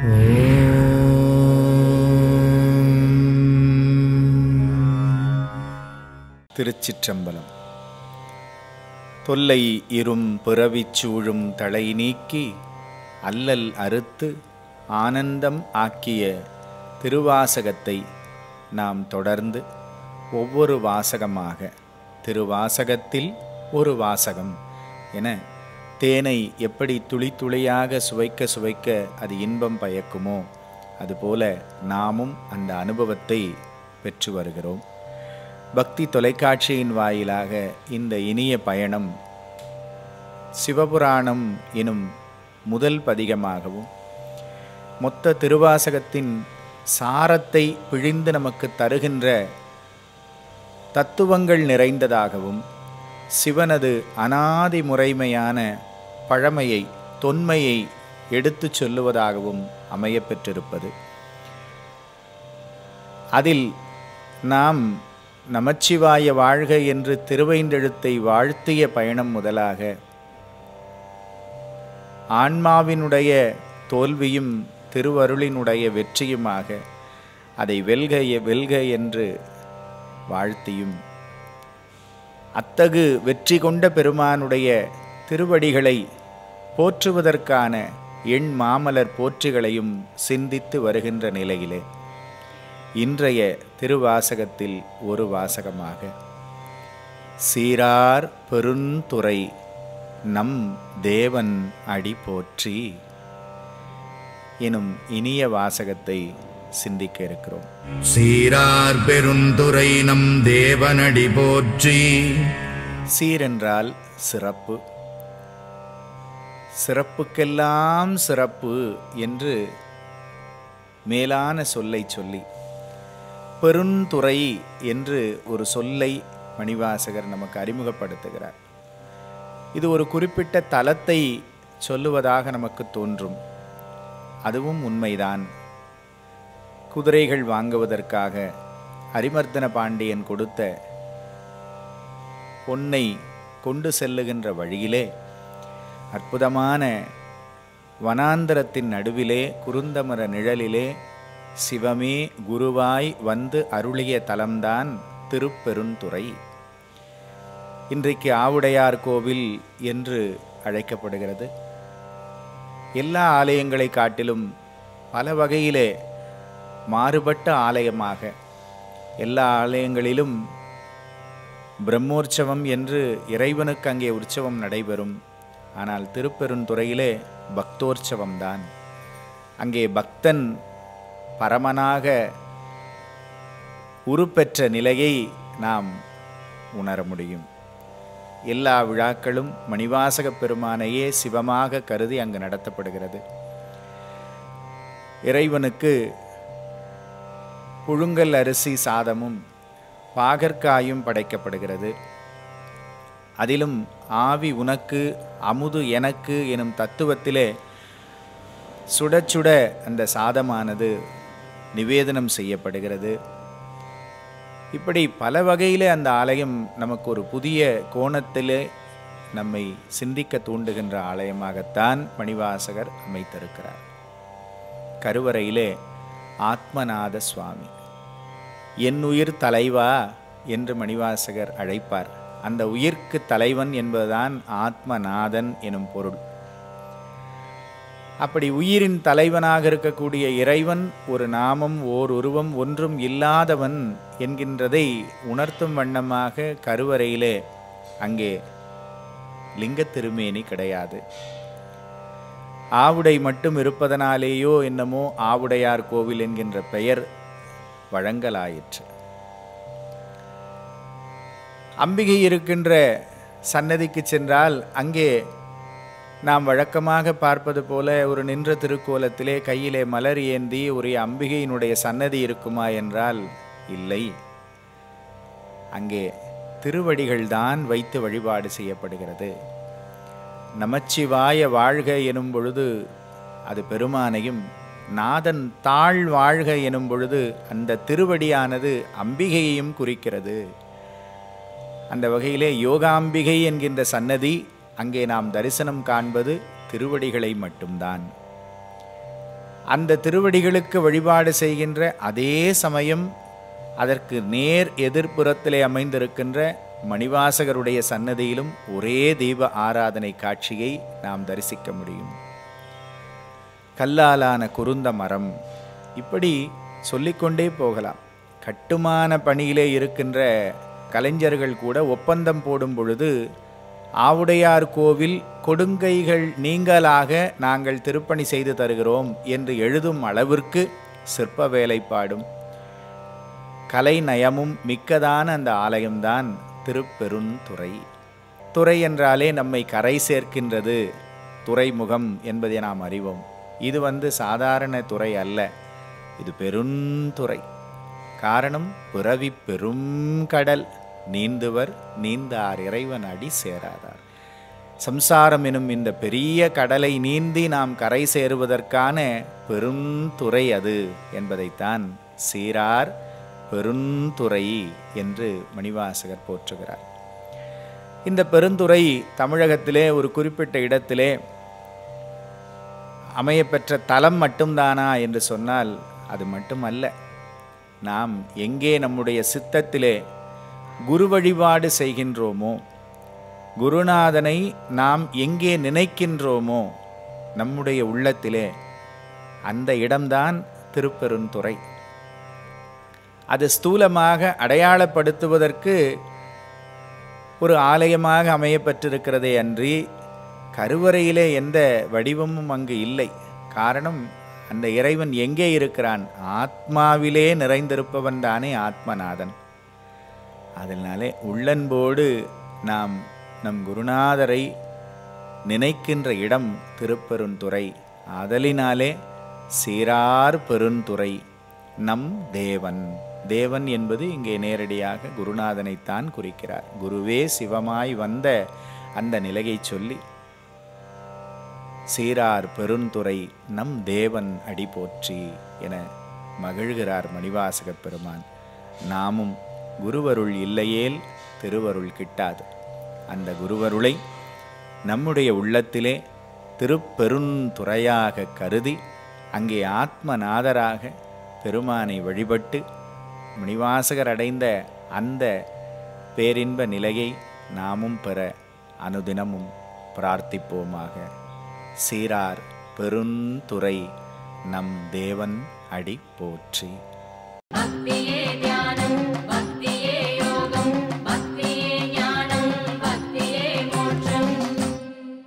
திருச்சிற்றம்பலம் தொல்லை இரும் பிறவிச் சூழும் தலை நீக்கி அல்லல் அறுத்து ஆனந்தம் ஆக்கிய திருவாசகத்தை நாம் தொடர்ந்து ஒவ்வொரு வாசகமாக திருவாசகத்தில் ஒரு வாசகம் என தேனை எப்படி துளி துளியாக சுவைக்க சுவைக்க அது இன்பம் பயக்குமோ அதுபோல நாமும் அந்த அனுபவத்தை பெற்று வருகிறோம் பக்தி தொலைக்காட்சியின் வாயிலாக இந்த இனிய பயணம் சிவபுராணம் எனும் முதல் பதிகமாகவும் மொத்த திருவாசகத்தின் சாரத்தை பிழிந்து நமக்கு தருகின்ற தத்துவங்கள் நிறைந்ததாகவும் சிவனது அனாதி முறைமையான பழமையை தொன்மையை எடுத்துச் சொல்லுவதாகவும் அமையப்பெற்றிருப்பது அதில் நாம் நமச்சிவாய வாழ்க என்று திருவைந்தெழுத்தை வாழ்த்திய பயணம் முதலாக ஆன்மாவினுடைய தோல்வியும் திருவருளினுடைய வெற்றியுமாக அதை வெல்க வெல்க என்று வாழ்த்தியும் அத்தகு வெற்றி கொண்ட பெருமானுடைய திருவடிகளை போற்றுவதற்கான எண் மாமலர் போற்றிகளையும் சிந்தித்து வருகின்ற நிலையிலே இன்றைய திருவாசகத்தில் ஒரு வாசகமாக சீரார் பெருந்துறை நம் தேவன் அடி போற்றி எனும் இனிய வாசகத்தை சிந்திக்க இருக்கிறோம் சீரார் பெருந்துரை நம் தேவனடி போற்றி சீரென்றால் சிறப்பு சிறப்புக்கெல்லாம் சிறப்பு என்று மேலான சொல்லை சொல்லி பெருந்துறை என்று ஒரு சொல்லை மணிவாசகர் நமக்கு அறிமுகப்படுத்துகிறார் இது ஒரு குறிப்பிட்ட தலத்தை சொல்லுவதாக நமக்கு தோன்றும் அதுவும் உண்மைதான் குதிரைகள் வாங்குவதற்காக அரிமர்தன பாண்டியன் கொடுத்த பொன்னை கொண்டு செல்லுகின்ற வழியிலே அற்புதமான வனாந்தரத்தின் நடுவிலே குருந்தமர நிழலிலே சிவமே குருவாய் வந்து அருளிய தலம்தான் திருப்பெருந்துறை இன்றைக்கு ஆவுடையார் கோவில் என்று அழைக்கப்படுகிறது எல்லா ஆலயங்களை காட்டிலும் பல வகையிலே மாறுபட்ட ஆலயமாக எல்லா ஆலயங்களிலும் பிரம்மோற்சவம் என்று இறைவனுக்கு அங்கே உற்சவம் நடைபெறும் ஆனால் திருப்பெருந்துறையிலே பக்தோற்சவம்தான் அங்கே பக்தன் பரமனாக உருப்பெற்ற நிலையை நாம் உணர முடியும் எல்லா விழாக்களும் மணிவாசக பெருமானையே சிவமாக கருதி அங்கு நடத்தப்படுகிறது இறைவனுக்கு புழுங்கல் அரிசி சாதமும் பாகற்காயும் படைக்கப்படுகிறது அதிலும் ஆவி உனக்கு அமுது எனக்கு எனும் தத்துவத்திலே சுட சுட அந்த சாதமானது நிவேதனம் செய்யப்படுகிறது இப்படி பல வகையிலே அந்த ஆலயம் நமக்கு ஒரு புதிய கோணத்திலே நம்மை சிந்திக்க தூண்டுகின்ற ஆலயமாகத்தான் மணிவாசகர் அமைத்திருக்கிறார் கருவறையிலே ஆத்மநாத சுவாமி என் உயிர் தலைவா என்று மணிவாசகர் அழைப்பார் அந்த உயிர்க்கு தலைவன் என்பதுதான் ஆத்மநாதன் எனும் பொருள் அப்படி உயிரின் தலைவனாக இருக்கக்கூடிய இறைவன் ஒரு நாமம் ஓர் உருவம் ஒன்றும் இல்லாதவன் என்கின்றதை உணர்த்தும் வண்ணமாக கருவறையிலே அங்கே லிங்க திருமேனி கிடையாது ஆவுடை மட்டும் இருப்பதனாலேயோ என்னமோ ஆவுடையார் கோவில் என்கின்ற பெயர் வழங்கலாயிற்று அம்பிகை இருக்கின்ற சன்னதிக்கு சென்றால் அங்கே நாம் வழக்கமாக பார்ப்பது போல ஒரு நின்ற திருக்கோலத்திலே கையிலே மலர் ஏந்தி ஒரு அம்பிகையினுடைய சன்னதி இருக்குமா என்றால் இல்லை அங்கே திருவடிகள்தான் வைத்து வழிபாடு செய்யப்படுகிறது நமச்சிவாய வாழ்க எனும் பொழுது அது பெருமானையும் நாதன் தாழ் வாழ்க எனும் பொழுது அந்த திருவடியானது அம்பிகையையும் குறிக்கிறது அந்த வகையிலே யோகாம்பிகை என்கின்ற சன்னதி அங்கே நாம் தரிசனம் காண்பது திருவடிகளை மட்டும்தான் அந்த திருவடிகளுக்கு வழிபாடு செய்கின்ற அதே சமயம் அதற்கு நேர் எதிர்ப்புறத்திலே அமைந்திருக்கின்ற மணிவாசகருடைய சன்னதியிலும் ஒரே தீப ஆராதனை காட்சியை நாம் தரிசிக்க முடியும் கல்லாலான குருந்த மரம் இப்படி சொல்லிக்கொண்டே போகலாம் கட்டுமான பணியிலே இருக்கின்ற கலைஞர்கள் கூட ஒப்பந்தம் போடும் பொழுது ஆவுடையார் கோவில் கொடுங்கைகள் நீங்களாக நாங்கள் திருப்பணி செய்து தருகிறோம் என்று எழுதும் அளவிற்கு சிற்ப வேலைப்பாடும் கலை நயமும் மிக்கதான அந்த ஆலயம்தான் திருப்பெருந்துறை துறை என்றாலே நம்மை கரை சேர்க்கின்றது துறைமுகம் என்பதை நாம் அறிவோம் இது வந்து சாதாரண துறை அல்ல இது பெருந்துறை காரணம் பிறவி பெரும் கடல் நீந்துவர் நீந்தார் இறைவன் அடி சேராதார் சம்சாரம் எனும் இந்த பெரிய கடலை நீந்தி நாம் கரை சேருவதற்கான பெருந்துறை அது என்பதைத்தான் சீரார் பெருந்துறை என்று மணிவாசகர் போற்றுகிறார் இந்த பெருந்துறை தமிழகத்திலே ஒரு குறிப்பிட்ட இடத்திலே அமையப்பெற்ற தலம் மட்டும்தானா என்று சொன்னால் அது மட்டுமல்ல நாம் எங்கே நம்முடைய சித்தத்திலே குரு வழிபாடு செய்கின்றோமோ குருநாதனை நாம் எங்கே நினைக்கின்றோமோ நம்முடைய உள்ளத்திலே அந்த இடம்தான் திருப்பெருந்துறை அது ஸ்தூலமாக அடையாளப்படுத்துவதற்கு ஒரு ஆலயமாக அமையப்பட்டிருக்கிறதே அன்றி கருவறையிலே எந்த வடிவமும் அங்கு இல்லை காரணம் அந்த இறைவன் எங்கே இருக்கிறான் ஆத்மாவிலே நிறைந்திருப்பவன் தானே ஆத்மநாதன் அதனாலே உள்ளன்போடு நாம் நம் குருநாதரை நினைக்கின்ற இடம் திருப்பெருந்துறை ஆதலினாலே சீரார் பெருந்துறை நம் தேவன் தேவன் என்பது இங்கே நேரடியாக குருநாதனைத்தான் குறிக்கிறார் குருவே சிவமாய் வந்த அந்த நிலையை சொல்லி சீரார் பெருந்துறை நம் தேவன் அடி போற்றி என மகிழ்கிறார் மணிவாசகப் பெருமான் நாமும் குருவருள் இல்லையேல் திருவருள் கிட்டாது அந்த குருவருளை நம்முடைய உள்ளத்திலே திருப்பெருந்துறையாக கருதி அங்கே ஆத்மநாதராக பெருமானை வழிபட்டு முனிவாசகர் அடைந்த அந்த பேரின்ப நிலையை நாமும் பெற அனுதினமும் பிரார்த்திப்போமாக சீரார் பெருந்துறை நம் தேவன் அடி போற்றி